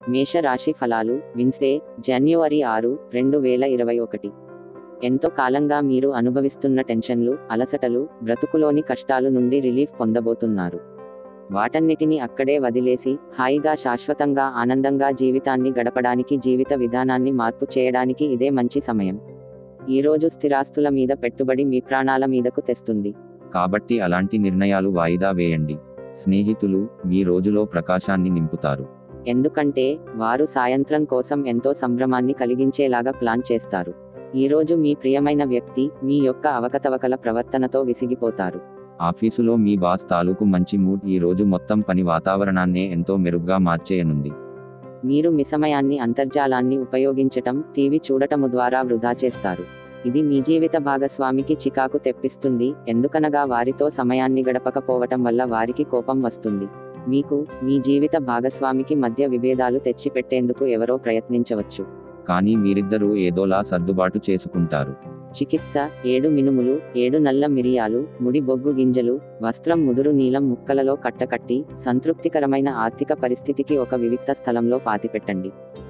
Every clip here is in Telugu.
మేషరాశి ఫలాలు విన్స్డే జనవరి ఆరు రెండు వేల ఇరవై ఒకటి ఎంతో కాలంగా మీరు అనుభవిస్తున్న టెన్షన్లు అలసటలు బ్రతుకులోని కష్టాలు నుండి రిలీఫ్ పొందబోతున్నారు వాటన్నిటిని అక్కడే వదిలేసి హాయిగా శాశ్వతంగా ఆనందంగా జీవితాన్ని గడపడానికి జీవిత విధానాన్ని మార్పు చేయడానికి ఇదే మంచి సమయం ఈ రోజు స్థిరాస్తుల మీద పెట్టుబడి మీ ప్రాణాల మీదకు తెస్తుంది కాబట్టి అలాంటి నిర్ణయాలు వాయిదా వేయండి స్నేహితులు మీ రోజులో ప్రకాశాన్ని నింపుతారు ఎందుకంటే వారు సాయంత్రం కోసం ఎంతో సంభ్రమాన్ని కలిగించేలాగా ప్లాన్ చేస్తారు ఈ రోజు మీ ప్రియమైన వ్యక్తి మీ యొక్క అవకతవకల ప్రవర్తనతో విసిగిపోతారు ఆఫీసులో మీ బాస్ తాలూకు మంచి మూడ్ ఈ రోజు మొత్తం పని వాతావరణాన్నే ఎంతో మెరుగ్గా మార్చేయనుంది మీరు మీ సమయాన్ని అంతర్జాలాన్ని ఉపయోగించటం టీవీ చూడటము ద్వారా వృధా చేస్తారు ఇది మీ జీవిత భాగస్వామికి చికాకు తెప్పిస్తుంది ఎందుకనగా వారితో సమయాన్ని గడపకపోవటం వల్ల వారికి కోపం వస్తుంది మీకు మీ జీవిత భాగస్వామికి మధ్య విభేదాలు తెచ్చిపెట్టేందుకు ఎవరో ప్రయత్నించవచ్చు కానీ మీరిద్దరూ ఏదోలా సర్దుబాటు చేసుకుంటారు చికిత్స ఏడు మినుములు ఏడు నల్ల మిరియాలు ముడి బొగ్గు గింజలు వస్త్రం ముదురు నీలం ముక్కలలో కట్టకట్టి సంతృప్తికరమైన ఆర్థిక పరిస్థితికి ఒక వివిక్త స్థలంలో పాతిపెట్టండి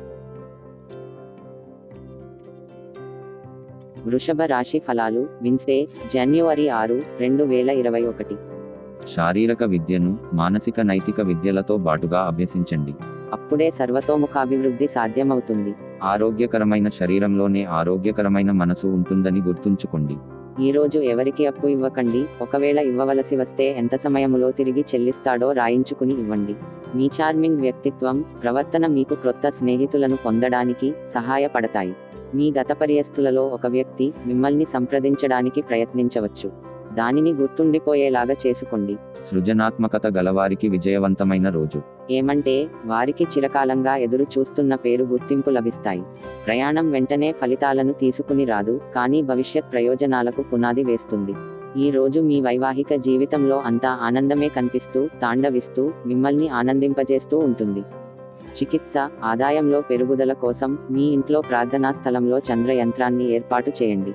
వృషభ రాశి ఫలాలు విన్స్డే జనవరి ఆరు రెండు వేల ఇరవై ఒకటి శారీరక విద్యను మానసిక నైతిక విద్యలతో బాటుగా అభ్యసించండి అప్పుడే సర్వతోముఖాభివృద్ధి సాధ్యమవుతుంది ఆరోగ్యకరమైన శరీరంలోనే ఆరోగ్యకరమైన మనసు ఉంటుందని గుర్తుంచుకోండి ఈ రోజు ఎవరికి అప్పు ఇవ్వకండి ఒకవేళ ఇవ్వవలసి వస్తే ఎంత సమయములో తిరిగి చెల్లిస్తాడో రాయించుకుని ఇవ్వండి మీ చార్మింగ్ వ్యక్తిత్వం ప్రవర్తన మీకు క్రొత్త స్నేహితులను పొందడానికి సహాయపడతాయి మీ గత పర్యస్తులలో ఒక వ్యక్తి మిమ్మల్ని సంప్రదించడానికి ప్రయత్నించవచ్చు దానిని గుర్తుండిపోయేలాగా చేసుకోండి సృజనాత్మకత గలవారికి విజయవంతమైన రోజు ఏమంటే వారికి చిరకాలంగా ఎదురు చూస్తున్న పేరు గుర్తింపు లభిస్తాయి ప్రయాణం వెంటనే ఫలితాలను తీసుకుని రాదు కానీ భవిష్యత్ ప్రయోజనాలకు పునాది వేస్తుంది ఈ రోజు మీ వైవాహిక జీవితంలో అంతా ఆనందమే కనిపిస్తూ తాండవిస్తూ మిమ్మల్ని ఆనందింపజేస్తూ ఉంటుంది చికిత్స ఆదాయంలో పెరుగుదల కోసం మీ ఇంట్లో ప్రార్థనా స్థలంలో చంద్ర యంత్రాన్ని ఏర్పాటు చేయండి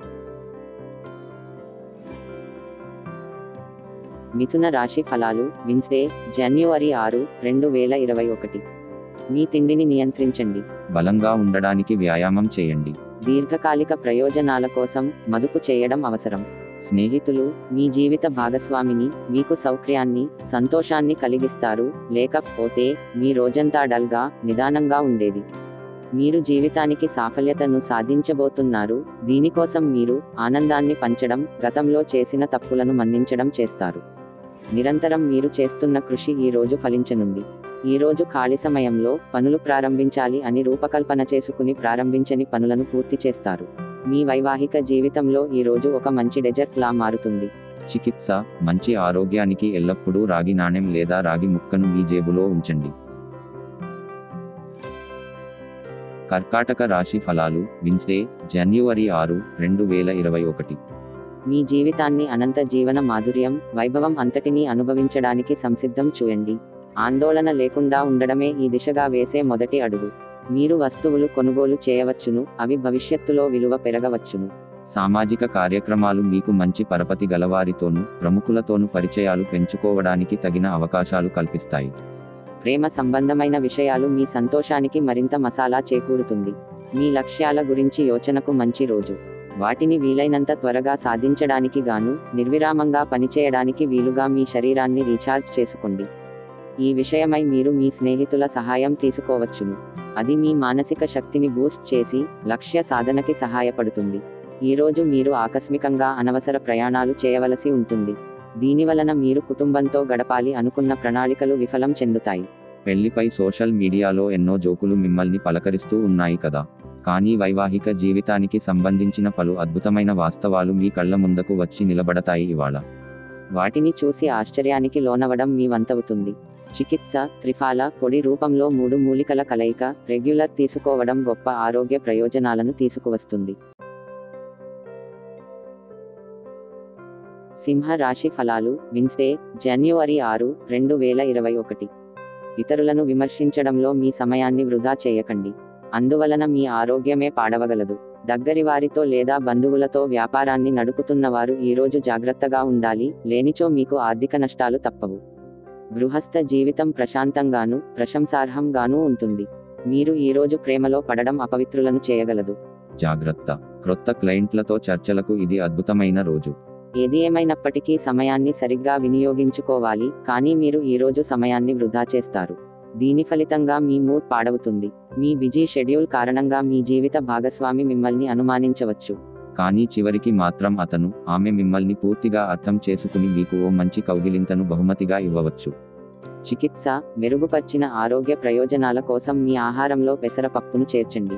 మిథున రాశి ఫలాలు విన్స్డే జనవరి ఆరు రెండు వేల ఇరవై ఒకటి మీ తిండిని నియంత్రించండి బలంగా ఉండడానికి వ్యాయామం చేయండి దీర్ఘకాలిక ప్రయోజనాల కోసం మదుపు చేయడం అవసరం స్నేహితులు మీ జీవిత భాగస్వామిని మీకు సౌఖ్యాన్ని సంతోషాన్ని కలిగిస్తారు లేకపోతే మీ రోజంతా డల్గా నిదానంగా ఉండేది మీరు జీవితానికి సాఫల్యతను సాధించబోతున్నారు దీనికోసం మీరు ఆనందాన్ని పంచడం గతంలో చేసిన తప్పులను మన్నించడం చేస్తారు నిరంతరం మీరు చేస్తున్న కృషి ఈ రోజు ఫలించనుంది ఈ రోజు ఖాళీ సమయంలో పనులు ప్రారంభించాలి అని రూపకల్పన చేసుకుని ప్రారంభించని పనులను పూర్తి చేస్తారు మీ వైవాహిక జీవితంలో ఈ రోజు ఒక మంచి డెజర్ట్ లా మారుతుంది చికిత్స మంచి ఆరోగ్యానికి ఎల్లప్పుడూ రాగి నాణెం లేదా రాగి ముక్కను మీ జేబులో ఉంచండి కర్కాటక రాశి ఫలాలు విన్స్డే జనవరి ఆరు రెండు వేల ఇరవై ఒకటి మీ జీవితాన్ని అనంత జీవన మాధుర్యం వైభవం అంతటినీ అనుభవించడానికి సంసిద్ధం చూయండి ఆందోళన లేకుండా ఉండడమే ఈ దిశగా వేసే మొదటి అడుగు మీరు వస్తువులు కొనుగోలు చేయవచ్చును అవి భవిష్యత్తులో విలువ పెరగవచ్చును సామాజిక కార్యక్రమాలు మీకు మంచి పరపతి గలవారితోనూ ప్రముఖులతోనూ పరిచయాలు పెంచుకోవడానికి తగిన అవకాశాలు కల్పిస్తాయి ప్రేమ సంబంధమైన విషయాలు మీ సంతోషానికి మరింత మసాలా చేకూరుతుంది మీ లక్ష్యాల గురించి యోచనకు మంచి రోజు వాటిని వీలైనంత త్వరగా సాధించడానికి గాను నిర్విరామంగా పనిచేయడానికి వీలుగా మీ శరీరాన్ని రీఛార్జ్ చేసుకోండి ఈ విషయమై మీరు మీ స్నేహితుల సహాయం తీసుకోవచ్చును అది మీ మానసిక శక్తిని బూస్ట్ చేసి లక్ష్య సాధనకి సహాయపడుతుంది ఈ రోజు మీరు ఆకస్మికంగా అనవసర ప్రయాణాలు చేయవలసి ఉంటుంది దీనివలన మీరు కుటుంబంతో గడపాలి అనుకున్న ప్రణాళికలు విఫలం చెందుతాయి పెళ్లిపై సోషల్ మీడియాలో ఎన్నో జోకులు మిమ్మల్ని పలకరిస్తూ ఉన్నాయి కదా కానీ వైవాహిక జీవితానికి సంబంధించిన పలు అద్భుతమైన వాస్తవాలు మీ కళ్ళ ముందకు వచ్చి నిలబడతాయి ఇవాళ వాటిని చూసి ఆశ్చర్యానికి లోనవడం మీ వంతవుతుంది చికిత్స త్రిఫాల పొడి రూపంలో మూడు మూలికల కలయిక రెగ్యులర్ తీసుకోవడం గొప్ప ఆరోగ్య ప్రయోజనాలను తీసుకువస్తుంది సింహ రాశి ఫలాలు విన్స్డే జనవరి ఆరు రెండు వేల ఇరవై ఒకటి ఇతరులను విమర్శించడంలో మీ సమయాన్ని వృధా చేయకండి అందువలన మీ ఆరోగ్యమే పాడవగలదు దగ్గరి వారితో లేదా బంధువులతో వ్యాపారాన్ని నడుపుతున్నవారు ఈరోజు జాగ్రత్తగా ఉండాలి లేనిచో మీకు ఆర్థిక నష్టాలు తప్పవు గృహస్థ జీవితం ప్రశాంతంగాను ప్రశంసార్హంగానూ ఉంటుంది మీరు ఈరోజు ప్రేమలో పడడం అపవిత్రులను చేయగలదు జాగ్రత్త క్రొత్త క్లయింట్లతో చర్చలకు ఇది అద్భుతమైన రోజు ఏది ఏమైనప్పటికీ సమయాన్ని సరిగ్గా వినియోగించుకోవాలి కానీ మీరు ఈరోజు సమయాన్ని వృధా చేస్తారు దీని ఫలితంగా మీ మూడ్ పాడవుతుంది మీ బిజీ షెడ్యూల్ కారణంగా మీ జీవిత భాగస్వామి మిమ్మల్ని అనుమానించవచ్చు కానీ చివరికి మాత్రం అతను ఆమె మిమ్మల్ని పూర్తిగా అర్థం చేసుకుని మీకు ఓ మంచి కౌగిలింతను బహుమతిగా ఇవ్వవచ్చు చికిత్స మెరుగుపర్చిన ఆరోగ్య ప్రయోజనాల కోసం మీ ఆహారంలో పెసరపప్పును చేర్చండి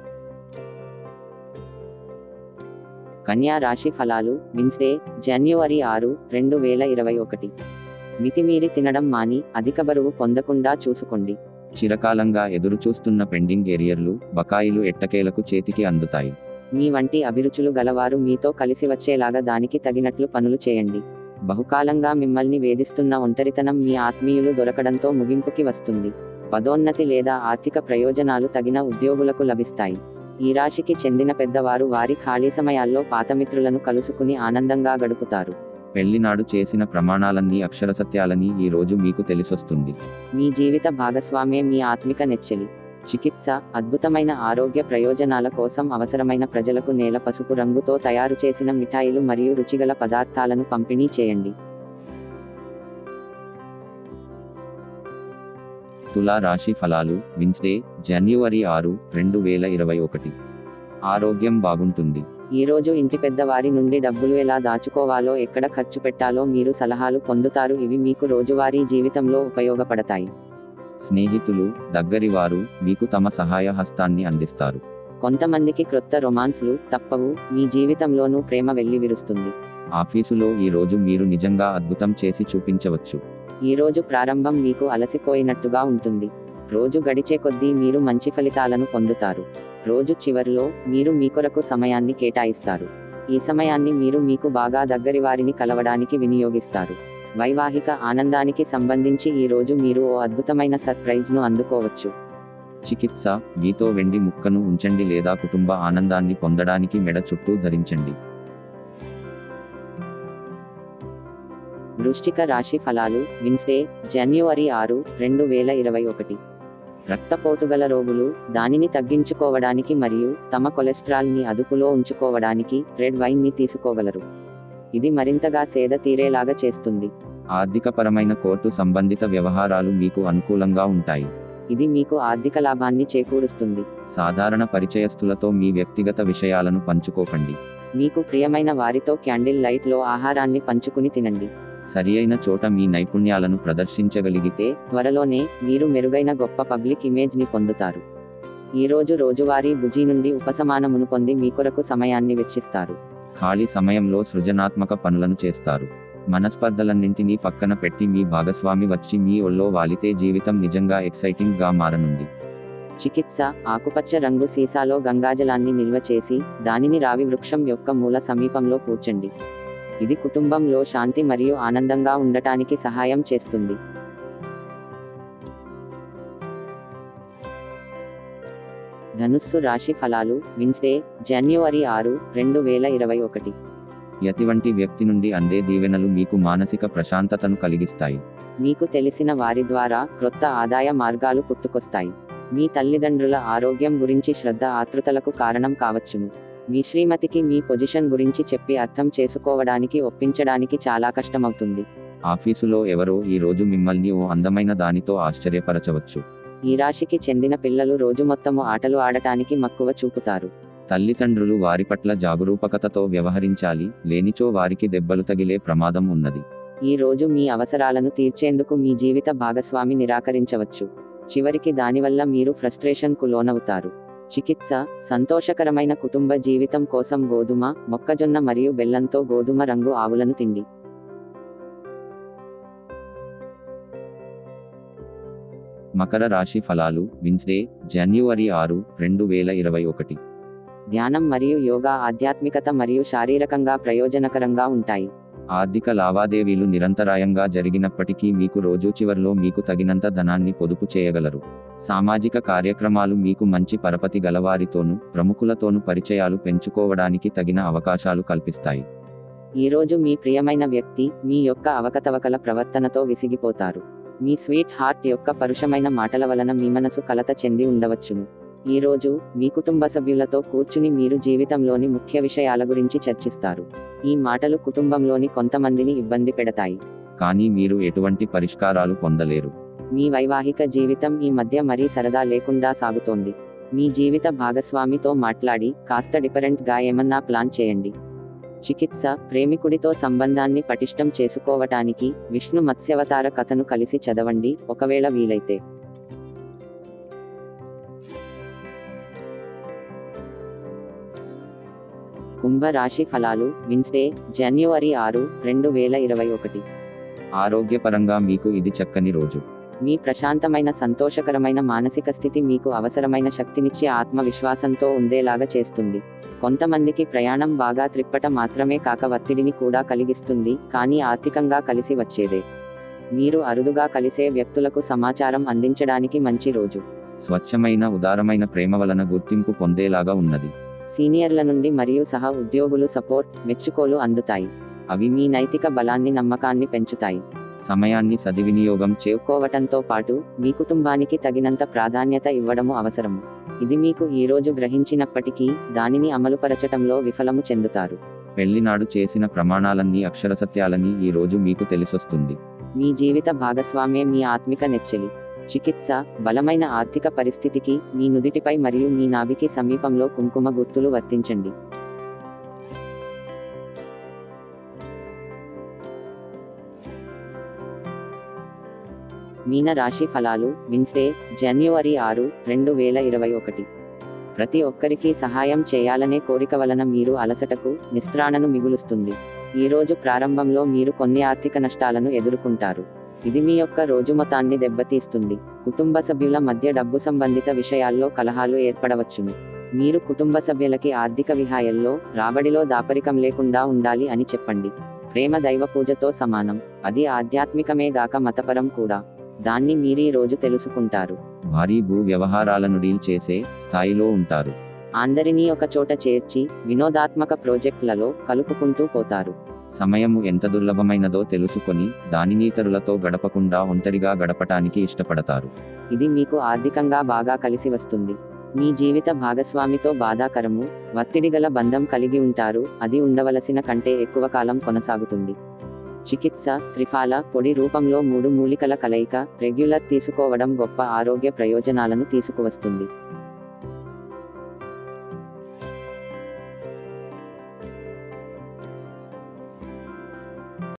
కన్యా రాశి ఫలాలు విన్స్డే జనవరి ఆరు రెండు వేల ఇరవై ఒకటి మితిమీరి తినడం మాని అధిక బరువు పొందకుండా చూసుకోండి చిరకాలంగా ఎదురుచూస్తున్న పెండింగ్ ఏరియర్లు బకాయిలు ఎట్టకేలకు చేతికి అందుతాయి మీ వంటి అభిరుచులు గలవారు మీతో కలిసి వచ్చేలాగా దానికి తగినట్లు పనులు చేయండి బహుకాలంగా మిమ్మల్ని వేధిస్తున్న ఒంటరితనం మీ ఆత్మీయులు దొరకడంతో ముగింపుకి వస్తుంది పదోన్నతి లేదా ఆర్థిక ప్రయోజనాలు తగిన ఉద్యోగులకు లభిస్తాయి ఈ రాశికి చెందిన పెద్దవారు వారి ఖాళీ సమయాల్లో పాతమిత్రులను కలుసుకుని ఆనందంగా గడుపుతారు పెళ్లినాడు చేసిన ప్రమాణాలన్నీ అక్షరసత్యాలని ఈ రోజు మీకు తెలిసొస్తుంది మీ జీవిత భాగస్వామే మీ ఆత్మిక నెచ్చెలి చికిత్స అద్భుతమైన ఆరోగ్య ప్రయోజనాల కోసం అవసరమైన ప్రజలకు నేల పసుపు రంగుతో తయారు చేసిన మిఠాయిలు మరియు రుచిగల పదార్థాలను పంపిణీ చేయండి తులా రాశి ఫలాలు విన్స్డే జనవరి ఆరు రెండు వేల ఇరవై ఒకటి ఆరోగ్యం బాగుంటుంది ఈ రోజు ఇంటి పెద్దవారి నుండి డబ్బులు ఎలా దాచుకోవాలో ఎక్కడ ఖర్చు పెట్టాలో మీరు సలహాలు పొందుతారు ఇవి మీకు రోజువారీ జీవితంలో ఉపయోగపడతాయి స్నేహితులు దగ్గరివారు మీకు తమ సహాయ హస్తాన్ని అందిస్తారు కొంతమందికి క్రొత్త రొమాన్స్లు తప్పవు మీ జీవితంలోనూ ప్రేమ వెళ్లి విరుస్తుంది ఆఫీసులో ఈ రోజు మీరు నిజంగా అద్భుతం చేసి చూపించవచ్చు ఈ రోజు ప్రారంభం మీకు అలసిపోయినట్టుగా ఉంటుంది రోజు గడిచే కొద్దీ మీరు మంచి ఫలితాలను పొందుతారు రోజు చివరిలో మీరు మీ కొరకు సమయాన్ని కేటాయిస్తారు ఈ సమయాన్ని మీరు మీకు బాగా దగ్గరి వారిని కలవడానికి వినియోగిస్తారు వైవాహిక ఆనందానికి సంబంధించి ఈ రోజు మీరు ఓ అద్భుతమైన సర్ప్రైజ్ను అందుకోవచ్చు చికిత్స మీతో వెండి ముక్కను ఉంచండి లేదా కుటుంబ ఆనందాన్ని పొందడానికి మెడ చుట్టూ ధరించండి వృశ్చిక రాశి ఫలాలు విన్స్డే జనవరి ఆరు రెండు వేల ఇరవై ఒకటి రక్తపోటు గల రోగులు దానిని తగ్గించుకోవడానికి మరియు తమ కొలెస్ట్రాల్ ని అదుపులో ఉంచుకోవడానికి రెడ్ వైన్ ని తీసుకోగలరు ఇది మరింతగా సేద తీరేలాగా చేస్తుంది ఆర్థికపరమైన కోర్టు సంబంధిత వ్యవహారాలు మీకు అనుకూలంగా ఉంటాయి ఇది మీకు ఆర్థిక లాభాన్ని చేకూరుస్తుంది సాధారణ పరిచయస్తులతో మీ వ్యక్తిగత విషయాలను పంచుకోకండి మీకు ప్రియమైన వారితో క్యాండిల్ లైట్ లో ఆహారాన్ని పంచుకుని తినండి సరియైన చోట మీ నైపుణ్యాలను ప్రదర్శించగలిగితే అయితే త్వరలోనే మీరు మెరుగైన గొప్ప పబ్లిక్ ఇమేజ్ ని పొందుతారు ఈ రోజు రోజువారీ బుజీ నుండి ఉపశమనమును పొంది మీ కొరకు సమయాన్ని వెచ్చిస్తారు ఖాళీ సమయంలో సృజనాత్మక పనులను చేస్తారు మనస్పర్ధలన్నింటినీ పక్కన పెట్టి మీ భాగస్వామి వచ్చి మీ ఒళ్ళో వాలితే జీవితం నిజంగా ఎక్సైటింగ్ గా మారనుంది చికిత్స ఆకుపచ్చ రంగు సీసాలో గంగాజలాన్ని నిల్వ చేసి దానిని రావి వృక్షం యొక్క మూల సమీపంలో కూర్చండి ఇది కుటుంబంలో శాంతి మరియు ఆనందంగా ఉండటానికి సహాయం చేస్తుంది ధనుస్సు రాశి ఫలాలు విన్స్డే జనవరి ఆరు రెండు వేల ఇరవై ఒకటి ఎటువంటి వ్యక్తి నుండి అందే దీవెనలు మీకు మానసిక ప్రశాంతతను కలిగిస్తాయి మీకు తెలిసిన వారి ద్వారా క్రొత్త ఆదాయ మార్గాలు పుట్టుకొస్తాయి మీ తల్లిదండ్రుల ఆరోగ్యం గురించి శ్రద్ధ ఆతృతలకు కారణం కావచ్చును మీ శ్రీమతికి మీ పొజిషన్ గురించి చెప్పి అర్థం చేసుకోవడానికి ఒప్పించడానికి చాలా కష్టమవుతుంది ఆఫీసులో ఎవరో ఈ రోజు మిమ్మల్ని ఓ అందమైన దానితో ఆశ్చర్యపరచవచ్చు ఈ రాశికి చెందిన పిల్లలు రోజు మొత్తము ఆటలు ఆడటానికి మక్కువ చూపుతారు తల్లిదండ్రులు వారి పట్ల జాగరూకతతో వ్యవహరించాలి లేనిచో వారికి దెబ్బలు తగిలే ప్రమాదం ఉన్నది ఈ రోజు మీ అవసరాలను తీర్చేందుకు మీ జీవిత భాగస్వామి నిరాకరించవచ్చు చివరికి దానివల్ల మీరు ఫ్రస్ట్రేషన్ కు లోనవుతారు చికిత్స సంతోషకరమైన కుటుంబ జీవితం కోసం గోధుమ మొక్కజొన్న మరియు బెల్లంతో గోధుమ రంగు ఆవులను తిండి మకర రాశి ఫలాలు విన్స్డే జనవరి ఆరు రెండు వేల ఇరవై ఒకటి ధ్యానం మరియు యోగా ఆధ్యాత్మికత మరియు శారీరకంగా ప్రయోజనకరంగా ఉంటాయి ఆర్థిక లావాదేవీలు నిరంతరాయంగా జరిగినప్పటికీ మీకు రోజు చివర్లో మీకు తగినంత ధనాన్ని పొదుపు చేయగలరు సామాజిక కార్యక్రమాలు మీకు మంచి పరపతి గలవారితోనూ ప్రముఖులతోనూ పరిచయాలు పెంచుకోవడానికి తగిన అవకాశాలు కల్పిస్తాయి ఈ రోజు మీ ప్రియమైన వ్యక్తి మీ యొక్క అవకతవకల ప్రవర్తనతో విసిగిపోతారు మీ స్వీట్ హార్ట్ యొక్క పరుషమైన మాటల వలన మీ మనసు కలత చెంది ఉండవచ్చును ఈ రోజు మీ కుటుంబ సభ్యులతో కూర్చుని మీరు జీవితంలోని ముఖ్య విషయాల గురించి చర్చిస్తారు ఈ మాటలు కుటుంబంలోని కొంతమందిని ఇబ్బంది పెడతాయి కానీ మీరు ఎటువంటి పరిష్కారాలు పొందలేరు మీ వైవాహిక జీవితం ఈ మధ్య మరీ సరదా లేకుండా సాగుతోంది మీ జీవిత భాగస్వామితో మాట్లాడి కాస్త డిఫరెంట్ గా ఏమన్నా ప్లాన్ చేయండి చికిత్స ప్రేమికుడితో సంబంధాన్ని పటిష్టం చేసుకోవటానికి విష్ణు మత్స్యవతార కథను కలిసి చదవండి ఒకవేళ వీలైతే కుంభ రాశి ఫలాలు విన్స్డే జనవరి ఆరు రెండు వేల ఇరవై ఒకటి ఆరోగ్యపరంగా మీకు ఇది చక్కని రోజు మీ ప్రశాంతమైన సంతోషకరమైన మానసిక స్థితి మీకు అవసరమైన శక్తినిచ్చే ఆత్మవిశ్వాసంతో ఉండేలాగా చేస్తుంది కొంతమందికి ప్రయాణం బాగా త్రిప్పట మాత్రమే కాక ఒత్తిడిని కూడా కలిగిస్తుంది కానీ ఆర్థికంగా కలిసి వచ్చేదే మీరు అరుదుగా కలిసే వ్యక్తులకు సమాచారం అందించడానికి మంచి రోజు స్వచ్ఛమైన ఉదారమైన ప్రేమ వలన గుర్తింపు పొందేలాగా ఉన్నది సీనియర్ల నుండి మరియు సహ ఉద్యోగులు సపోర్ట్ మెచ్చుకోలు అందుతాయి అవి మీ నైతిక బలాన్ని నమ్మకాన్ని పెంచుతాయి సమయాన్ని సద్వినియోగం చే చేసుకోవటంతో పాటు మీ కుటుంబానికి తగినంత ప్రాధాన్యత ఇవ్వడము అవసరము ఇది మీకు ఈ రోజు గ్రహించినప్పటికీ దానిని అమలుపరచటంలో విఫలము చెందుతారు పెళ్లినాడు చేసిన ప్రమాణాలన్నీ అక్షరసత్యాలని ఈ రోజు మీకు తెలిసొస్తుంది మీ జీవిత భాగస్వామే మీ ఆత్మిక నెచ్చెలి చికిత్స బలమైన ఆర్థిక పరిస్థితికి మీ నుదిటిపై మరియు మీ నాభికి సమీపంలో కుంకుమ గుర్తులు వర్తించండి మీన రాశి ఫలాలు విన్స్డే జనవరి ఆరు రెండు వేల ఇరవై ఒకటి ప్రతి ఒక్కరికి సహాయం చేయాలనే కోరిక వలన మీరు అలసటకు నిస్త్రాణను మిగులుస్తుంది ఈ రోజు ప్రారంభంలో మీరు కొన్ని ఆర్థిక నష్టాలను ఎదుర్కొంటారు ఇది మీ యొక్క రోజు మొత్తాన్ని దెబ్బతీస్తుంది కుటుంబ సభ్యుల మధ్య డబ్బు సంబంధిత విషయాల్లో కలహాలు ఏర్పడవచ్చును మీరు కుటుంబ సభ్యులకి ఆర్థిక విహాయంలో రాబడిలో దాపరికం లేకుండా ఉండాలి అని చెప్పండి ప్రేమ దైవ పూజతో సమానం అది ఆధ్యాత్మికమే గాక మతపరం కూడా దాన్ని మీరీ రోజు తెలుసుకుంటారు భారీ భూ వ్యవహారాలను డీల్ చేసే స్థాయిలో ఉంటారు అందరినీ ఒక చోట చేర్చి వినోదాత్మక ప్రాజెక్టులలో కలుపుకుంటూ పోతారు సమయము ఎంత దుర్లభమైనదో తెలుసుకొని దానిని ఇతరులతో గడపకుండా ఒంటరిగా గడపటానికి ఇష్టపడతారు ఇది మీకు ఆర్థికంగా బాగా కలిసి వస్తుంది మీ జీవిత భాగస్వామితో బాధాకరము ఒత్తిడిగల బంధం కలిగి ఉంటారు అది ఉండవలసిన కంటే ఎక్కువ కాలం కొనసాగుతుంది చికిత్స త్రిఫాల పొడి రూపంలో మూడు మూలికల కలయిక రెగ్యులర్ తీసుకోవడం గొప్ప ఆరోగ్య ప్రయోజనాలను తీసుకువస్తుంది